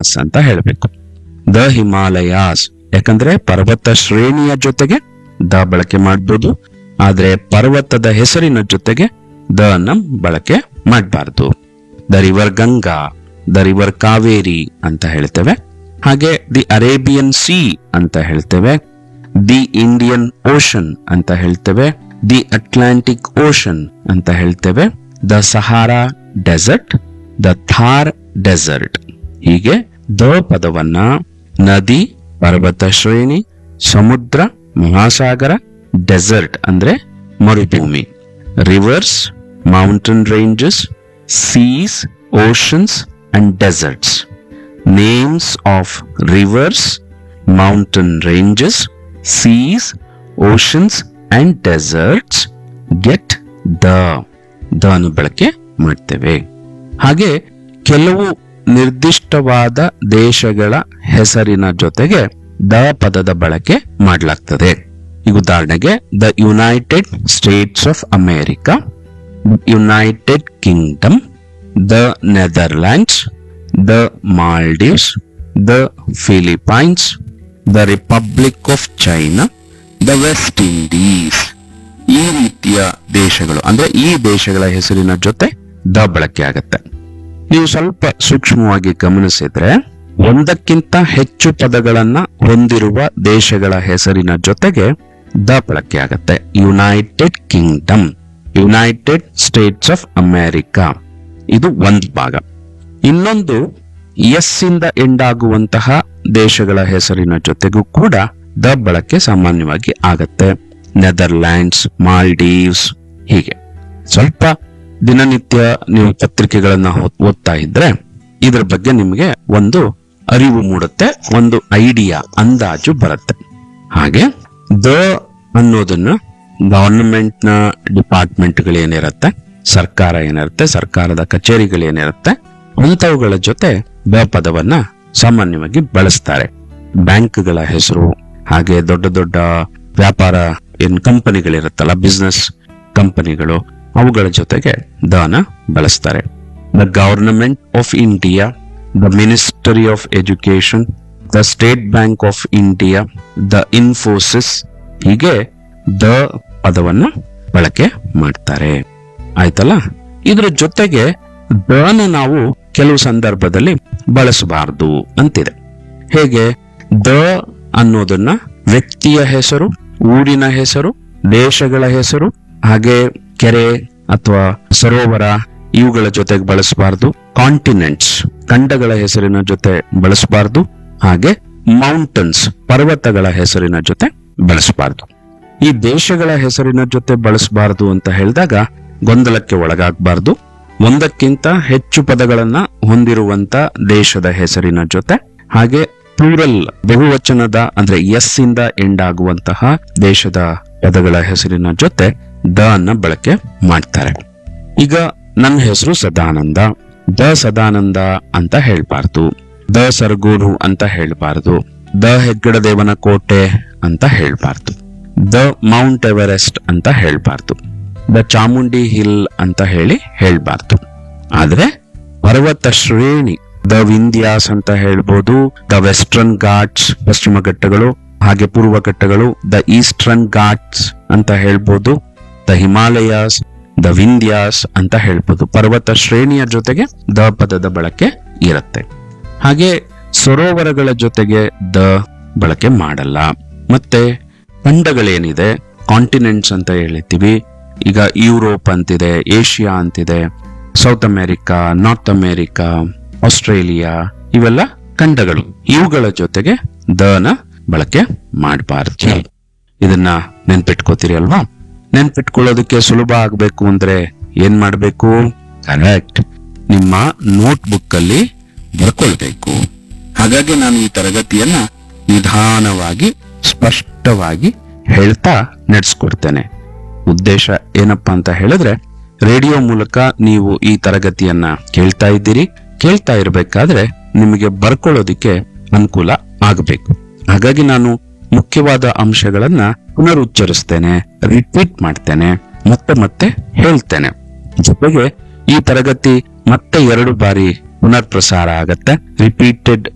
Himalayas ಅಂತ ಹೇಳಬೇಕು the Himalayas ಯಾಕಂದ್ರೆ ಪರ್ವತ ಶ್ರೇಣಿಯ ಜೊತೆಗೆ ದ ಬಳಕೆ ಮಾಡಬಹುದು ಆದ್ರೆ ಪರ್ವತದ ಹೆಸರಿನ ಜೊತೆಗೆ ದ ಅನ್ನ ಬಳಕೆ ಮಾಡಬಾರ್ದು the river Ganga the river Kaveri ಅಂತ ಹೇಳ್ತೇವೆ ಹಾಗೆ ದಿ ಅರೇಬಿಯನ್ ಸಿ ಅಂತ ಹೇಳ್ತೇವೆ ದಿ ಇಂಡಿಯನ್ ಓಷನ್ ಅಂತ ಹೇಳ್ತೇವೆ ದಿ ಅಟ್ಲಾಂಟಿಕ್ ಓಷನ್ ಅಂತ ಹೇಳ್ತೇವೆ the Sahara desert the Thar desert ಹೀಗೆ ದ ಪದವನ್ನ ನದಿ ಪರ್ವತ ಶ್ರೇಣಿ ಸಮುದ್ರ ಮಹಾಸಾಗರ ಡೆಸರ್ಟ್ ಅಂದ್ರೆ ಮರುಭೂಮಿ rivers mountain ranges seas oceans and deserts names of rivers, mountain ranges, seas, oceans and deserts get the the ಅನ್ನು ಬಳಕೆ ಮಾಡ್ತೇವೆ ಹಾಗೆ ಕೆಲವು ನಿರ್ದಿಷ್ಟವಾದ ದೇಶಗಳ ಹೆಸರಿನ ಜೊತೆಗೆ ದ ಪದದ ಬಳಕೆ ಮಾಡಲಾಗ್ತದೆ ಈಗ ಉದಾಹರಣೆಗೆ the United States of America United Kingdom the Netherlands the Maldives the Philippines the Republic of China the West Indies ಈ ರೀತಿಯ ದೇಶಗಳು ಅಂದ್ರೆ ಈ ದೇಶಗಳ ಹೆಸರಿನ ಜೊತೆ ದ ಬಳಕೆ ಆಗತ್ತೆ ನೀವು ಸ್ವಲ್ಪ ಸೂಕ್ಷ್ಮವಾಗಿ ಗಮನಿಸಿದ್ರೆ ಒಂದಕ್ಕಿಂತ ಹೆಚ್ಚು ಪದಗಳನ್ನ ಹೊಂದಿರುವ ದೇಶಗಳ ಹೆಸರಿನ ಜೊತೆಗೆ ದ ಬಳಕೆ ಆಗತ್ತೆ United Kingdom United States of America ಇದು ಒಂದು ಭಾಗ ಇನ್ನೊಂದು ಎಸ್ ಇಂದ ಎಂಡ್ ಆಗುವಂತಹ ದೇಶಗಳ ಹೆಸರಿನ ಜೊತೆಗೂ ಕೂಡ ದ ಬಳಕೆ ಸಾಮಾನ್ಯವಾಗಿ ಆಗತ್ತೆ ನೆದರ್ಲ್ಯಾಂಡ್ಸ್ ಮಾಲ್ಡೀವ್ಸ್ ಹೀಗೆ ಸ್ವಲ್ಪ ದಿನನಿತ್ಯ ನೀವು ಪತ್ರಿಕೆಗಳನ್ನ ಹೋ- ಓದ್ತಾ ಇದ್ರೆ ಇದ್ರ ಬಗ್ಗೆ ನಿಮಗೆ ಒಂದು ಅರಿವು ಮೂಡುತ್ತೆ ಒಂದು ಐಡಿಯಾ ಅಂದಾಜು ಬರುತ್ತೆ ಹಾಗೆ ದ ಅನ್ನೋದನ್ನ ಗವರ್ನಮೆಂಟ್ ನ ಡಿಪಾರ್ಟ್ಮೆಂಟ್ಗಳೇನಿರುತ್ತೆ ಸರ್ಕಾರ ಏನಿರುತ್ತೆ ಸರ್ಕಾರದ ಕಚೇರಿಗಳೇನಿರುತ್ತೆ ಅಂಥವುಗಳ ಜೊತೆ ದ ಪದವನ್ನ ಸಾಮಾನ್ಯವಾಗಿ ಬಳಸ್ತಾರೆ ಬ್ಯಾಂಕ್ಗಳ ಹೆಸರು ಹಾಗೆ ದೊಡ್ಡ ದೊಡ್ಡ ವ್ಯಾಪಾರ ಏನ್ ಕಂಪನಿಗಳಿರುತ್ತಲ್ಲ ಬಿಸ್ನೆಸ್ ಕಂಪನಿಗಳು ಅವುಗಳ ಜೊತೆಗೆ ದನ ಬಳಸ್ತಾರೆ the government of India the ministry of education the state bank of India the Infosys ಹೀಗೆ ದ ಪದವನ್ನು ಬಳಕೆ ಮಾಡ್ತಾರೆ ಆಯ್ತಲ್ಲ ಇದ್ರ ಜೊತೆಗೆ ದನ ನಾವು ಕೆಲವು ಸಂದರ್ಭದಲ್ಲಿ ಬಳಸಬಾರದು ಅಂತಿದೆ ಹೇಗೆ ದ ಅನ್ನೋದನ್ನ ವ್ಯಕ್ತಿಯ ಹೆಸರು ಊರಿನ ಹೆಸರು ದೇಶಗಳ ಹೆಸರು ಹಾಗೆ ಕೆರೆ ಅಥವಾ ಸರೋವರ ಇವುಗಳ ಜೊತೆಗೆ ಬಳಸಬಾರದು ಕಾಂಟಿನೆಂಟ್ಸ್ ಖಂಡಗಳ ಹೆಸರಿನ ಜೊತೆ ಬಳಸಬಾರದು ಹಾಗೆ ಮೌಂಟನ್ಸ್ ಪರ್ವತಗಳ ಹೆಸರಿನ ಜೊತೆ ಬಳಸಬಾರದು ಈ ದೇಶಗಳ ಹೆಸರಿನ ಜೊತೆ ಬಳಸಬಾರದು ಅಂತ ಹೇಳಿದಾಗ ಗೊಂದಲಕ್ಕೆ ಒಳಗಾಗಬಾರದು ಒಂದಕ್ಕಿಂತ ಹೆಚ್ಚು ಪದಗಳನ್ನ ಹೊಂದಿರುವಂತ ದೇಶದ ಹೆಸರಿನ ಜೊತೆ ಹಾಗೆ ಪ್ಲೂರಲ್ ಬಹುವಚನದ ಅಂದ್ರೆ ಎಸ್ ಇಂದ ಎಂಡ್ ಆಗುವಂತಹ ದೇಶದ ಪದಗಳ ಹೆಸರಿನ ಜೊತೆ ದ ಅನ್ನ ಬಳಕೆ ಮಾಡ್ತಾರೆ ಈಗ ನನ್ನ ಹೆಸರು ಸದಾನಂದ ದ ಸದಾನಂದ ಅಂತ ಹೇಳ್ಬಾರ್ದು ದ ಸರ್ಗೂರು ಅಂತ ಹೇಳ್ಬಾರ್ದು ದ ಹೆಗ್ಗಡದೇವನ ಕೋಟೆ ಅಂತ ಹೇಳ್ಬಾರ್ದು ದ ಮೌಂಟ್ ಎವರೆಸ್ಟ್ ಅಂತ ಹೇಳ್ಬಾರ್ದು ದ ಚಾಮುಂಡಿ ಹಿಲ್ ಅಂತ ಹೇಳಿ ಹೇಳ್ಬಾರ್ದು ಆದ್ರೆ ಪರ್ವತ ಶ್ರೇಣಿ ದ ವಿಂಧ್ಯಾಸ್ ಅಂತ ಹೇಳ್ಬೋದು ದ ವೆಸ್ಟರ್ನ್ ಘಾಟ್ಸ್ ಪಶ್ಚಿಮ ಘಟ್ಟಗಳು ಹಾಗೆ ಪೂರ್ವ ಘಟ್ಟಗಳು ದ ಈಸ್ಟರ್ನ್ ಘಾಟ್ಸ್ ಅಂತ ಹೇಳ್ಬೋದು ದ ಹಿಮಾಲಯಾಸ್ ದ ವಿಂಧ್ಯಾಸ್ ಅಂತ ಹೇಳ್ಬೋದು ಪರ್ವತ ಶ್ರೇಣಿಯ ಜೊತೆಗೆ ದ ಪದದ ಬಳಕೆ ಇರುತ್ತೆ ಹಾಗೆ ಸರೋವರಗಳ ಜೊತೆಗೆ ದ ಬಳಕೆ ಮಾಡಲ್ಲ ಮತ್ತೆ ಖಂಡಗಳೇನಿದೆ ಕಾಂಟಿನೆಂಟ್ಸ್ ಅಂತ ಹೇಳಿರ್ತೀವಿ ಈಗ ಯುರೋಪ್ ಅಂತಿದೆ ಏಷ್ಯಾ ಅಂತಿದೆ South America North America Australia ಇವೆಲ್ಲ ಖಂಡಗಳು ಇವುಗಳ ಜೊತೆಗೆ ದನ ಬಳಕೆ ಮಾಡಬಾರ್ದು ಇದನ್ನ ನೆನ್ಪಿಟ್ಕೋತೀರಿ ಅಲ್ವಾ ನೆನ್ಪಿಟ್ಕೊಳ್ಳೋದಕ್ಕೆ ಸುಲಭ ಆಗ್ಬೇಕು ಅಂದ್ರೆ ಏನ್ ಮಾಡ್ಬೇಕು ಕರೆಕ್ಟ್ ನಿಮ್ಮ ನೋಟ್ ಬುಕ್ ಅಲ್ಲಿ ಬರ್ಕೊಳ್ಬೇಕು ಹಾಗಾಗಿ ನಾನು ಈ ತರಗತಿಯನ್ನ ನಿಧಾನವಾಗಿ ಸ್ಪಷ್ಟವಾಗಿ ಹೇಳ್ತಾ ನಡೆಸ್ಕೊಡ್ತೇನೆ ಉದ್ದೇಶ ಏನಪ್ಪಾ ಅಂತ ಹೇಳಿದ್ರೆ ರೇಡಿಯೋ ಮೂಲಕ ನೀವು ಈ ತರಗತಿಯನ್ನ ಕೇಳ್ತಾ ಇದ್ದೀರಿ ಕೇಳ್ತಾ ಇರಬೇಕಾದ್ರೆ ನಿಮಗೆ ಬರ್ಕೊಳ್ಳೋದಿಕ್ಕೆ ಅನುಕೂಲ ಆಗಬೇಕು ಹಾಗಾಗಿ ನಾನು ಮುಖ್ಯವಾದ ಅಂಶಗಳನ್ನ ಪುನರುಚ್ಚರಿಸ್ತೇನೆ ರಿಪೀಟ್ ಮಾಡ್ತೇನೆ ಮತ್ತೆ ಮತ್ತೆ ಹೇಳ್ತೇನೆ ಜೊತೆಗೆ ಈ ತರಗತಿ ಮತ್ತೆ ಎರಡು ಬಾರಿ ಪುನರ್ ಪ್ರಸಾರ ಆಗತ್ತೆ ರಿಪೀಟೆಡ್